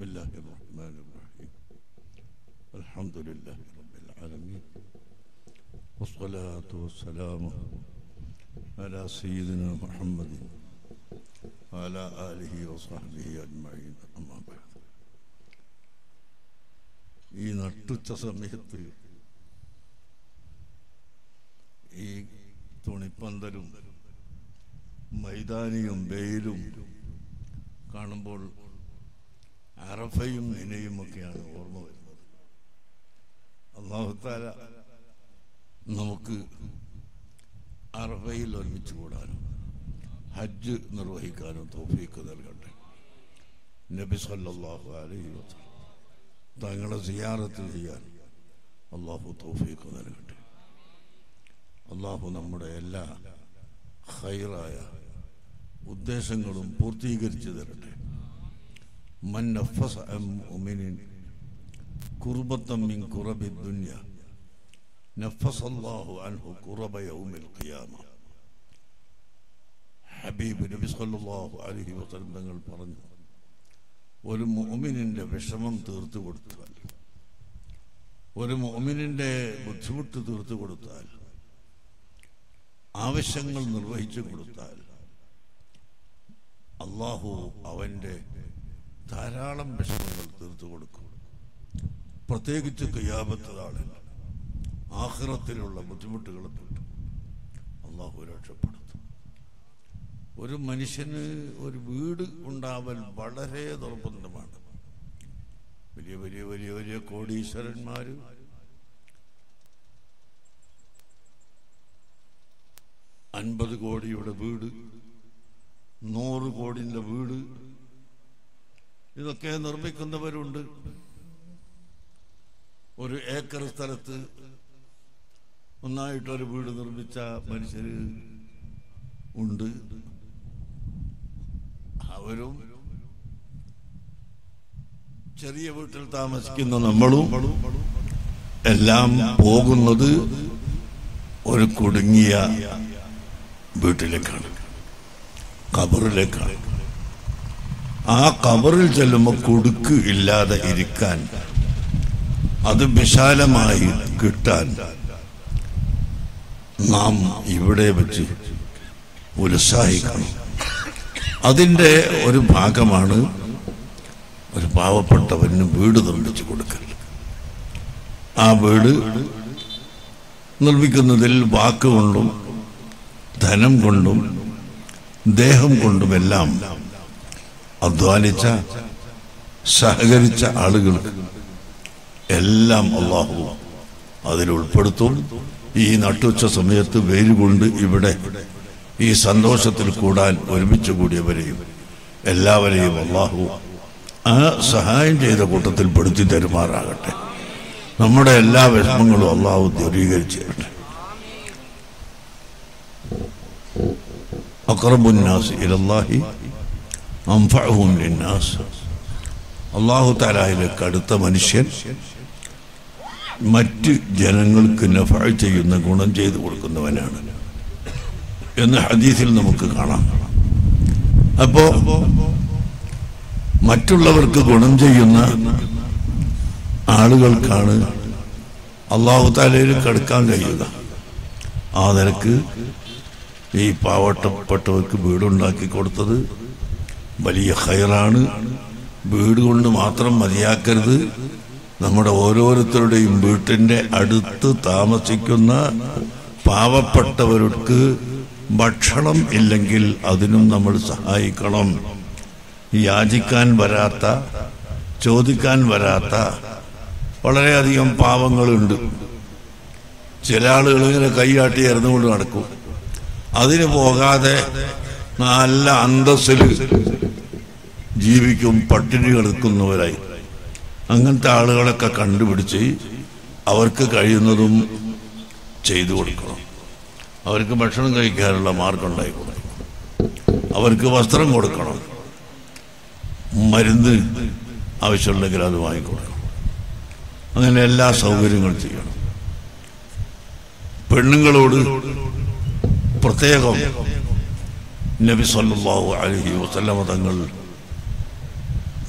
بسم الله الرحمن الرحيم الحمد لله رب العالمين والصلاة والسلام على سيدنا محمد وعلى آله وصحبه أجمعين أما بعد ഈ നട്ടുച്ച സമയത്ത് ഈ തുണിപ്പന്തലും മൈതാനിയും വെയിലും കാണുമ്പോൾ അറഫയും നിനയും ഒക്കെയാണ് ഓർമ്മ വരുന്നത് അള്ളാഹുത്താല നമുക്ക് അറഫയിൽ ഒരുമിച്ച് കൂടാനും ഹജ്ജ് നിർവഹിക്കാനും തോഫീക്ക് നൽകട്ടെ നബി സല്ലല്ലാഹു അലൈഹി വസല്ലം തങ്ങളെ സിയാറത്ത് ചെയ്യാൻ അള്ളാഹു തോഫീക്ക് നൽകട്ടെ അള്ളാഹു നമ്മുടെ എല്ലാ ഹൈറായ ഉദ്ദേശങ്ങളും പൂർത്തീകരിച്ചു തരട്ടെ من نفس عن مؤمن كربة من كرب الدنيا نفس الله عنه كرب يوم القيامة ഹബീബ് നബി സല്ലല്ലാഹു അലൈഹി വസല്ലം തങ്ങൾ പറഞ്ഞു ഒരു മുഅ്മിനിന്റെ വിഷമം തീർത്തു കൊടുത്താൽ ഒരു മുഅ്മിനിന്റെ ബുദ്ധിമുട്ട് തീർത്തു കൊടുത്താൽ ആവശ്യങ്ങൾ നിർവഹിച്ചു കൊടുത്താൽ അള്ളാഹു അവന്റെ ധാരാളം വിഷമങ്ങൾ തീർത്തു കൊടുക്കും പ്രത്യേകിച്ച് കയ്യാപത്ത് നാളിൽ ആഹ്റത്തിലുള്ള ബുദ്ധിമുട്ടുകളെ തൊട്ട് അള്ളാഹു രക്ഷപ്പെടുത്തും ഒരു മനുഷ്യന് ഒരു വീട് ഉണ്ടാവൽ വളരെ നിർബന്ധമാണ് വലിയ വലിയ വലിയ വലിയ കോടീശ്വരന്മാര് അൻപത് കോടിയുടെ വീട് നൂറ് കോടിന്റെ വീട് ഇതൊക്കെ നിർമ്മിക്കുന്നവരുണ്ട് ഒരു ഏക്കർ സ്ഥലത്ത് ഒന്നായിട്ടൊരു വീട് നിർമ്മിച്ച മനുഷ്യര് ഉണ്ട് അവരും ചെറിയ വീട്ടിൽ താമസിക്കുന്ന നമ്മളും എല്ലാം പോകുന്നത് ഒരു കുടുങ്ങിയ വീട്ടിലേക്കാണ് കബറിലേക്കാണ് ആ കബറിൽ ചെല്ലുമ്പോൾ കുടുക്ക് ഇല്ലാതെ ഇരിക്കാൻ അത് വിശാലമായി കിട്ടാൻ നാം ഇവിടെ വെച്ച് ഉത്സാഹിക്കണം അതിൻ്റെ ഒരു ഭാഗമാണ് ഒരു പാവപ്പെട്ടവന് വീട് നിർമ്മിച്ചു കൊടുക്കൽ ആ വീട് നിർമ്മിക്കുന്നതിൽ വാക്കുകൊണ്ടും ധനം കൊണ്ടും ദേഹം കൊണ്ടുമെല്ലാം അധ്വാനിച്ച സഹകരിച്ച ആളുകൾക്ക് എല്ലാം അള്ളാഹു അതിൽ ഉൾപ്പെടുത്തും ഈ നട്ടുച്ച സമയത്ത് വേരുകൊണ്ട് ഇവിടെ ഈ സന്തോഷത്തിൽ കൂടാൻ ഒരുമിച്ച് കൂടിയവരെയും എല്ലാവരെയും അള്ളാഹു ആ സഹായം ചെയ്ത കൂട്ടത്തിൽ പെടുത്തി തരുമാറാകട്ടെ നമ്മുടെ എല്ലാ വിഷമങ്ങളും അള്ളാഹു ദൂരീകരിച്ചു തരട്ടെ അക്രബുന്നാസ് ഇലല്ലാഹി അംഫഅഹും ലിന്നാസ് അള്ളാഹു താലായിലേക്ക് അടുത്ത മനുഷ്യൻ മറ്റ് ജനങ്ങൾക്ക് നഫ ചെയ്യുന്ന ഗുണം ചെയ്തു കൊടുക്കുന്നവനാണ് എന്ന് ഹദീസിൽ നമുക്ക് കാണാം അപ്പോ മറ്റുള്ളവർക്ക് ഗുണം ചെയ്യുന്ന ആളുകൾക്കാണ് അള്ളാഹു താലയിലേക്ക് അടുക്കാൻ കഴിയുക ആ നിലക്ക് ഈ പാവട്ടപ്പെട്ടവർക്ക് വീടുണ്ടാക്കി കൊടുത്തത് വലിയ ഹൈറാണ് വീട് കൊണ്ട് മാത്രം മതിയാക്കരുത് നമ്മുടെ ഓരോരുത്തരുടെയും വീട്ടിന്റെ അടുത്ത് താമസിക്കുന്ന പാവപ്പെട്ടവർക്ക് ഭക്ഷണം ഇല്ലെങ്കിൽ അതിനും നമ്മൾ സഹായിക്കണം യാചിക്കാൻ വരാത്ത ചോദിക്കാൻ വരാത്ത വളരെയധികം പാവങ്ങളുണ്ട് ചില ആളുകൾ ഇങ്ങനെ കൈയാട്ടി ഇറന്നുകൊണ്ട് നടക്കും അതിന് പോകാതെ നല്ല അന്തസ്സിൽ ജീവിക്കും പട്ടിണി കിടക്കുന്നവരായി അങ്ങനത്തെ ആളുകളൊക്കെ കണ്ടുപിടിച്ച് അവർക്ക് കഴിയുന്നതും ചെയ്തു കൊടുക്കണം അവർക്ക് ഭക്ഷണം കഴിക്കാനുള്ള മാർഗം ഉണ്ടായി കൊടുക്കണം അവർക്ക് വസ്ത്രം കൊടുക്കണം മരുന്ന് ആവശ്യമുണ്ടെങ്കിൽ അത് വാങ്ങിക്കൊടുക്കണം അങ്ങനെ എല്ലാ സൗകര്യങ്ങളും ചെയ്യണം പെണ്ണുങ്ങളോട് പ്രത്യേകം നബി സല്ലല്ലാഹു അലൈഹി വസല്ലമ തങ്ങൾ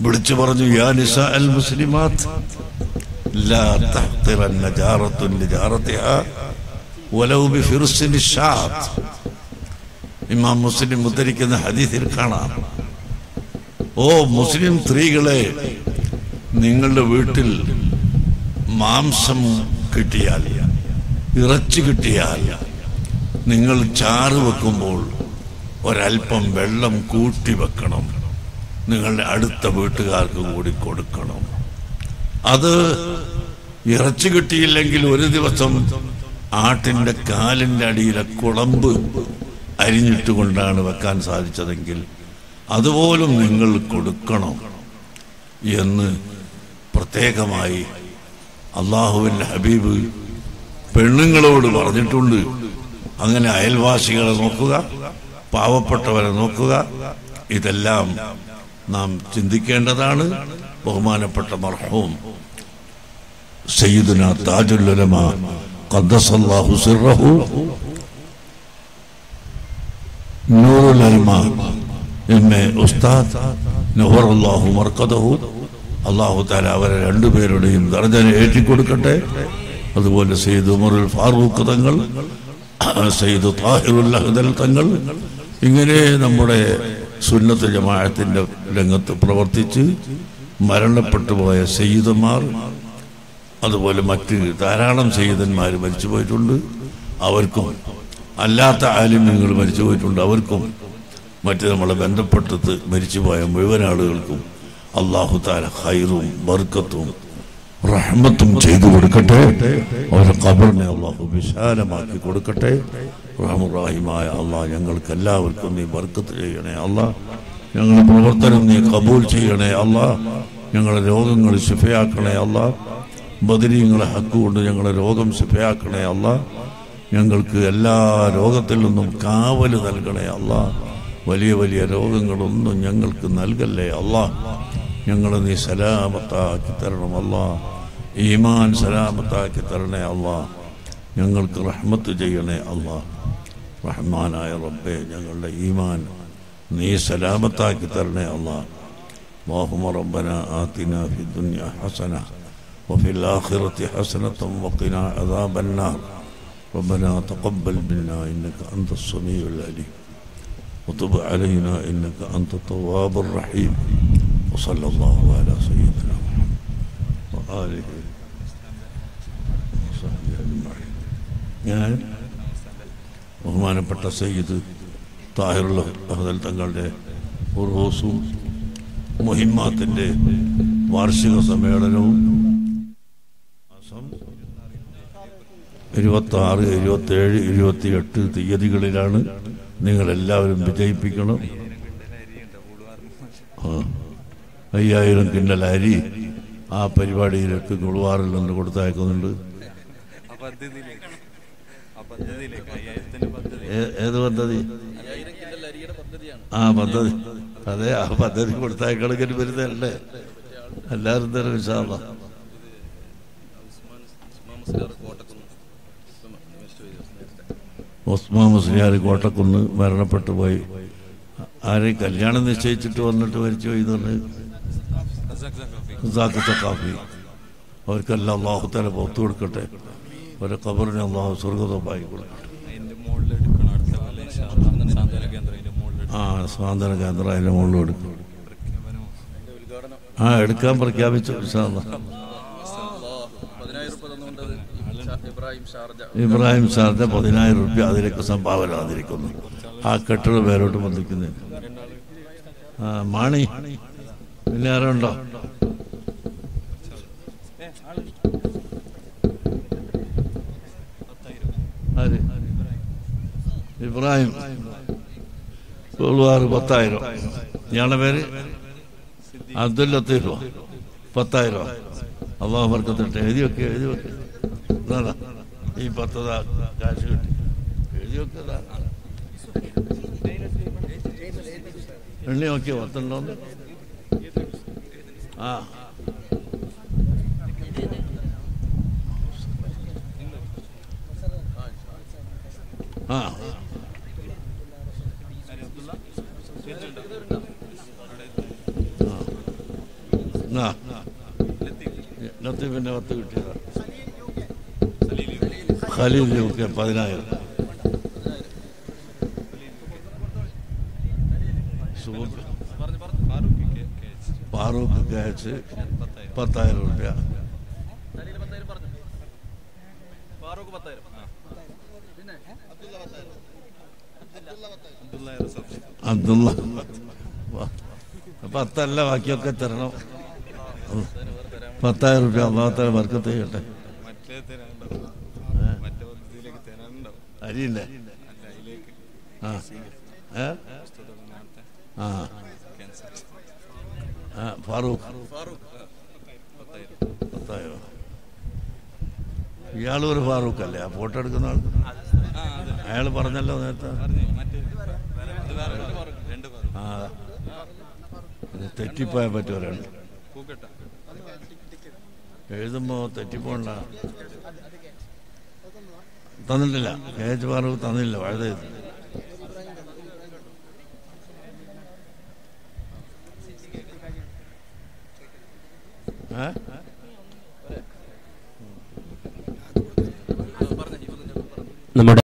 വിളിച്ചു പറഞ്ഞു യാ നിസാ അൽ മുസ്ലിമാത്ത് لا تحقرن جارة لجارتها ولو بفرس الشاط ഇമാം മുസ്ലിം ഉദ്ധരിക്കുന്ന ഹദീസിൽ കാണാം ഓ മുസ്ലിം സ്ത്രീകളെ നിങ്ങളുടെ വീട്ടിൽ മാംസം കിട്ടിയാൽ ഇറച്ചി കിട്ടിയാൽ നിങ്ങൾ ചാറ് വെക്കുമ്പോൾ ഒരല്പം വെള്ളം കൂട്ടി വെക്കണം നിങ്ങളുടെ അടുത്ത വീട്ടുകാർക്ക് കൂടി കൊടുക്കണം അത് ഇറച്ചി കിട്ടിയില്ലെങ്കിൽ ഒരു ദിവസം ആട്ടിന്റെ കാലിന്റെ അടിയിലെ കുളമ്പ് അരിഞ്ഞിട്ടുകൊണ്ടാണ് വെക്കാൻ സാധിച്ചതെങ്കിൽ അതുപോലും നിങ്ങൾ കൊടുക്കണം എന്ന് പ്രത്യേകമായി അള്ളാഹുവിൻ്റെ ഹബീബ് പെണ്ണുങ്ങളോട് പറഞ്ഞിട്ടുണ്ട് അങ്ങനെ അയൽവാസികളെ നോക്കുക പാവപ്പെട്ടവരെ നോക്കുക ഇതെല്ലാം നാം ചിന്തിക്കേണ്ടതാണ് ബഹുമാനപ്പെട്ട മർഹൂം സയ്യിദുന താജുല്ലുലമ ഖദ്ദസല്ലാഹു സിർറഹു നൂറുൽ അൽമ എം എ ഉസ്താദ് നൂറല്ലാഹു മർക്കദഹു അള്ളാഹു താല അവരെ രണ്ടുപേരുടെയും ദർജന ഏറ്റിക്കൊടുക്കട്ടെ അതുപോലെ സെയ്ദ് ഉമറുൽ ഫാറൂഖ് തങ്ങൾ സെയ്ദ് താഹിറുൽ അഹ്ദൽ തങ്ങൾ ഇങ്ങനെ നമ്മുടെ സുന്നത്ത് ജമാഅത്തിന്റെ രംഗത്ത് പ്രവർത്തിച്ച് മരണപ്പെട്ടു പോയ സയ്യിദന്മാർ അതുപോലെ മറ്റ് ധാരാളം സയ്യിദന്മാർ മരിച്ചു പോയിട്ടുണ്ട് അവർക്കും അല്ലാത്ത ആലിമ്യങ്ങൾ മരിച്ചു പോയിട്ടുണ്ട് അവർക്കും മറ്റ് നമ്മളെ ബന്ധപ്പെട്ടത് മരിച്ചുപോയ മുഴുവൻ ആളുകൾക്കും അള്ളാഹു താല ഹൈറും ബർക്കത്തും റഹ്മത്തും ചെയ്തു കൊടുക്കട്ടെ അവരുടെ കബറിനെ അള്ളാഹു വിശാലമാക്കി കൊടുക്കട്ടെ റഹമുറാഹിമായ അള്ളാഹ് ഞങ്ങൾക്ക് എല്ലാവർക്കും നീ ബർക്കത്ത് ചെയ്യണേ അള്ളാഹ് ഞങ്ങളുടെ പ്രവർത്തനം നീ കബൂൽ ചെയ്യണേ അള്ളാഹ് ഞങ്ങളുടെ രോഗങ്ങൾ ശിഫയാക്കണേ അള്ളാഹ് ബദരീങ്ങളെ ഹക്ക് കൊണ്ട് ഞങ്ങളുടെ രോഗം ശിഫയാക്കണേ അള്ളാഹ് ഞങ്ങൾക്ക് എല്ലാ രോഗത്തിൽ നിന്നും കാവല് നൽകണേ അള്ളാഹ് വലിയ വലിയ രോഗങ്ങളൊന്നും ഞങ്ങൾക്ക് നൽകല്ലേ അള്ളാഹ് ഞങ്ങളെ നീ സലാമത്താക്കി തരണം അല്ലാ ഈമാൻ സലാമത്താക്കി തരണേ അല്ലാ ഞങ്ങൾക്ക് റഹ്മത്ത് ചെയ്യണേ അല്ലാ റഹ്മാനായ റബ്ബേ ഞങ്ങളുടെ ഈമാൻ നീ സലാമത്താക്കി തരണേ അല്ലാ اللهم ربنا آتنا في الدنيا حسنة وفي الآخرة حسنة وقنا عذاب النار ربنا تقبل منا إنك أنت السميع العليم وتب علينا إنك أنت التواب الرحيم وصلى الله على سيدنا محمد وآله وصحبه أجمعين ഞാൻ ബഹുമാനപ്പെട്ട സയ്യിദ് താഹിറുൽ അഹദൽ തങ്ങളുടെ ഉറൂസും മുഹിമാത്തിൻ്റെ വാർഷിക സമ്മേളനവും മാസം ഇരുപത്തി ആറ് ഇരുപത്തി ഏഴ് ഇരുപത്തി എട്ട് തീയതികളിലാണ് നിങ്ങളെല്ലാവരും വിജയിപ്പിക്കണം ആ. അയ്യായിരം കിണ്ടൽ അരി ആ പരിപാടിയിലേക്ക് ഗുളുവാറിൽ നിന്ന് കൊടുത്തയക്കുന്നുണ്ട് ആ പദ്ധതിയിലേക്ക് ആ പദ്ധതിയിലേക്ക് അയ്യായിരത്തിന്റെ പദ്ധതി ഏ- ഏത് പദ്ധതി ആ പദ്ധതി അതെ ആ പദ്ധതി കൊടുത്തയക്കണമെങ്കിൽ വരുന്നതല്ലേ എല്ലാവരും തരും വിശാല ഉസ്മാൻ മുസ്ലിയാർ കോട്ടക്കുന്ന് മരണപ്പെട്ടു പോയി ആരെയും കല്യാണം നിശ്ചയിച്ചിട്ട് വന്നിട്ട് മരിച്ചു പോയി എന്ന് പറഞ്ഞ് ഇസാഖ് സഖാഫി അവർക്കെല്ലാം അള്ളാഹുത്തല പുറത്തു കൊടുക്കട്ടെ ഒരു കബറിനെ അള്ളാഹു സ്വർഗതമായി കൊടുക്കട്ടെ അതിന്റെ മുകളിൽ എടുക്കണം അടുത്ത കൊല്ലം ഇൻഷാ അല്ലാ. സാന്ത്വന കേന്ദ്രം അതിന്റെ മുകളിൽ ആ സ്വാതന്ത്ര്യ കേന്ദ്രം അതിൻ്റെ മുകളിൽ കൊടുക്കും പ്രഖ്യാപനം ആ എടുക്കാൻ പ്രഖ്യാപിച്ചു വിശാല പതിനായിരം രൂപ തന്നുകൊണ്ട് ഇബ്രാഹിം ഷാർജ ഇബ്രാഹിം സാറിന്റെ പതിനായിരം റുപ്യ അതിലേക്ക് സംഭാവന വന്നിരിക്കുന്നു ആ കെട്ടിട പേരോട്ട് ബന്ധിക്കുന്നതിന് ആ മാണി പിന്നെ ആരുണ്ടോ ആര് ഇബ്രാഹിം തൊണ്ണൂറ് പത്തായിരം ഇയാളുടെ പേര് അബ്ദുൽ ലത്തീഫോ പത്തായിരം അള്ളാഹു വർക്കത്തിട്ട് എഴുതി വെക്കുക എഴുതി വെക്കുക ഇതാ ഈ പത്തതാ കാശ് കിട്ടി എഴുതി വെക്കതാ എണ്ണി നോക്കിയോ പത്തുണ്ടോന്ന് ആ ആ ആ ലത്തീഫിന്റെ പത്ത് കിട്ടിയതാ ഖലീൽ യു കെ പതിനായിരം സുഹൃത്ത് പറഞ്ഞു പറഞ്ഞു ഫാറൂഖ് കെ കെ എച്ച് ഫാറൂഖ് കാച്ച് പത്തായിരം പത്തായിരം റുപ്യ ഖലീൽ പത്തായിരം പറഞ്ഞു ഫാറൂഖ് പത്തായിരം പിന്നെ അബ്ദുള്ള റസൂൽ അബ്ദുള്ള വാ. പത്തല്ല ബാക്കിയൊക്കെ തരണം പത്തായിരം റുപ്യ അള്ളാഹത്താല വർക്കത്ത് ചെയ്യട്ടെ മറ്റേ തരാനുണ്ടാവും മറ്റേ പദ്ധതിയിലേക്ക് തരാനുണ്ടാവും അരിയില്ലേ അല്ല അതിലേക്ക് ആ ഏ നേരത്തെ ആ ക്യാൻസർ ആ ഫാറൂഖ് ഫാറൂഖ് പത്തായിരം പത്തായിരം ഇയാളും ഒരു ഫാറൂഖ് അല്ലേ ആ ഫോട്ടോ എടുക്കുന്ന ആൾ ആ അതെ അയാൾ പറഞ്ഞല്ലോ നേരത്തെ പറഞ്ഞു മറ്റേ ഇത് വേറെ ഫാറൂഖ് രണ്ട് ഫാറൂഖ് ആ ഇത് തെറ്റിപ്പോയ പറ്റുമവരുണ്ട് പൂക്കട്ട എഴുതുമ്പോ തെറ്റിപ്പോണ്ട തന്നിട്ടില്ല കെ എച്ച് ഫാറൂഖ് തന്നില്ല വഴുത ഏ പറഞ്ഞു നമ്മുടെ